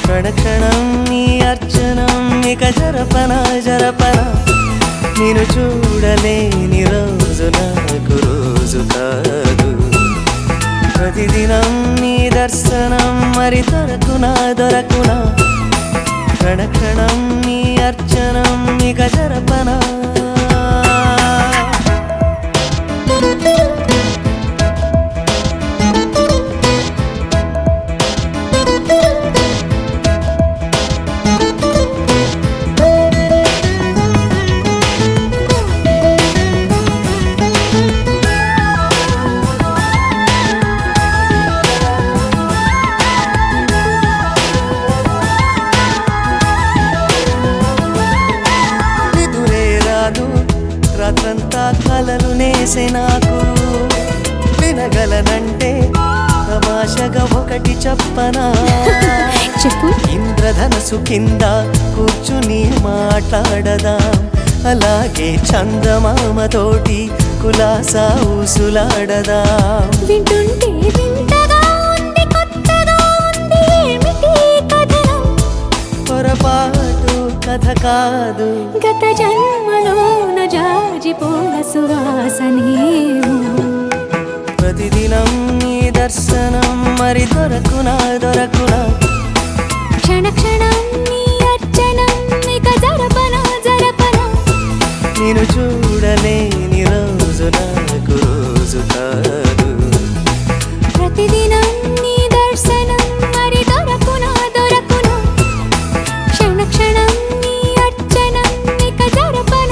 క్షణక్షణం నీ అర్చనం ఇక జరపన జరపన నేను చూడలేని రోజు నాకు రోజు కాదు ప్రతిదినం నీ దర్శనం మరి దొరకునా దొరకునా క్షణక్షణం నీ అర్చనం ఇక జరపనా నిదురే రాదు రాత్రంతా కలలు నేసే నాకు వినగలనంటే తమాషగా ఒకటి చెప్పనా చెప్పు ఇంద్రధనసు కింద కూర్చుని మాట్లాడదాం అలాగే చందమామతోటి కులాసా ఊసులాడదాం వింటుంటే వింతగా ఉంది కొత్తగా ఉంది ఏమిటి కథనం పొరపాటు కథ కాదు గత జన్మలోన జాజిపోల సువాసనేమో ప్రతిదినం నీ దర్శనం మరి దొరకునా దొరకునా క్షణ క్షణం నీ అర్చనం ఇక జరపన జరపన నేను చూడలేని రోజు నాకు రోజు కాదు ప్రతిదినం నీ దర్శనం మరి దొరకున దొరకున క్షణ క్షణం నీ అర్చనం ఇక జరపన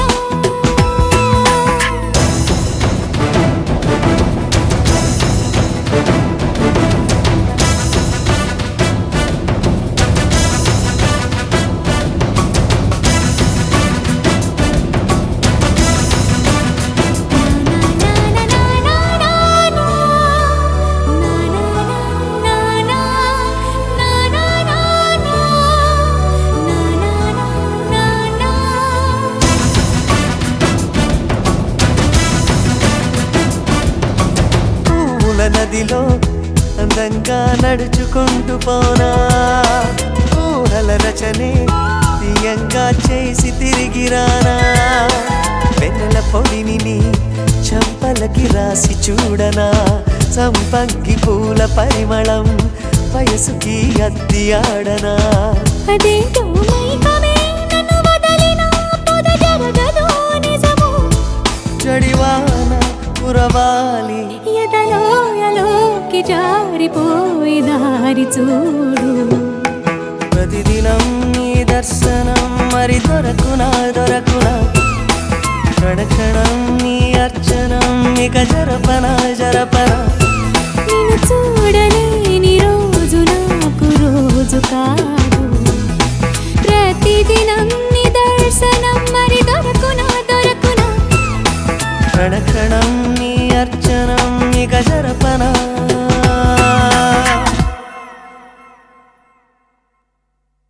పువ్వుల నదిలో అందంగా నడుచుకుంటూ పోనా ఊహల రచనే తీయంగా చేసి తిరిగి రానా వెన్నెల పొడిని నీ చంపలకి రాసి చూడనా సంపంగి పూల పరిమళం వయసుకి అద్ది ఆడనా అదేంటో మైకమే నన్ను వదలిన పొద జరగదో నిజము జడివాన కురవాలి ఎదలోయలోకి జారిపోయి దారి చూడు ప్రతిదినం నీ దర్శనం మరి దొరకునా దొరకునా క్షణక్షణం నీ అర్చనం ఇక జరపన జరపన నిన్ను చూడలేని రోజు నాకు రోజు కాదు ప్రతిదినం నీ దర్శనం మరి దొరకునా దొరకునా క్షణక్షణం నీ అర్చనం ఇక జరపనా